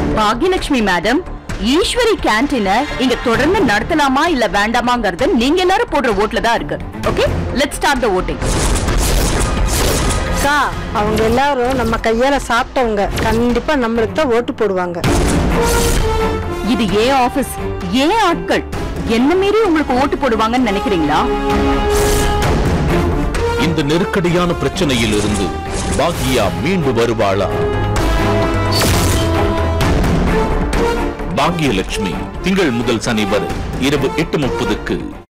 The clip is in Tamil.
பாக்யலட்சுமி மேடம் ஈஸ்வரி கேன்டீனை இங்க தொடர்ந்து நடத்தலாமா இல்ல வேண்டாமாங்கிறது நீங்க எல்லாரும் போடுற ஓட்ல தான் இருக்கு okay let start the voting அக்கா அவங்க எல்லாரும் நம்ம கையால சாப்பிட்டவங்க கண்டிப்பா நம்மளுக்கு தான் ஓட்டு போடுவாங்க இது ஏன் ஆபீஸ் ஏன் ஆட்கள் என்ன மீறி உங்களுக்கு ஓட்டு போடுவாங்கன்னு நினைக்கிறீங்களா இந்த நெருக்கடியான பிரச்சனையில் இருந்து பாக்யா மீண்டு வருவாளா பாக்யலட்சுமி திங்கள் முதல் சனி வரை இரவு எட்டு முப்பதுக்கு